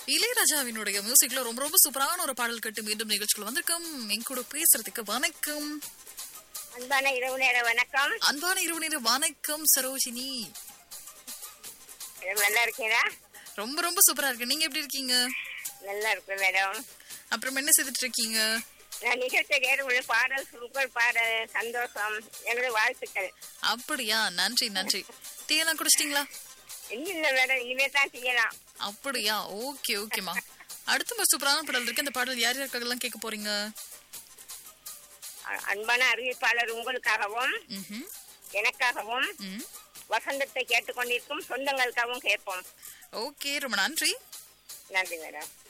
இளையராஜாவினுடைய மியூசிக்ல ரொம்ப ரொம்ப சூப்பரான ஒரு பாடல் கேட்டு மீண்டும் நிகழ்ச்சிக்குள்ள வந்திருக்கோம் என் கூட பேசுறதுக்கு வணக்கம் அன்பான இரவு நேர வணக்கம் அன்பான இரவு நேர வணக்கம் சரோஜினி மேடம் நல்லா இருக்கீங்களா ரொம்ப ரொம்ப சூப்பரா இருக்கு நீங்க எப்படி இருக்கீங்க நல்லா இருக்கு மேடம் அப்புறம் என்ன செய்துட்டு இருக்கீங்க நான் நிகழ்ச்சி கேட்டு பாடல் சூப்பர் பாடல் சந்தோஷம் எங்களோட வாழ்த்துக்கள் அப்படியா நன்றி நன்றி டீ எல்லாம் குடிச்சிட்டீங்களா இன்னும் இல்லை மேடம் இனிமே தான் செய்யலாம் அப்படியா ஓகே ஓகேமா அடுத்த ஒரு சூப்பரான பாடல் இருக்கு அந்த பாடல் யார் யாருக்காகலாம் கேட்க போறீங்க அ- அன்பான அறிவிப்பாளர் உங்களுக்காகவும் ம்ஹும். எனக்காகவும் ம் வசந்தத்தை கேட்டுக்கொண்டிருக்கும் சொந்தங்களுக்காகவும் கேட்போம் ஓகே ரொம்ப நன்றி நன்றி மேடம்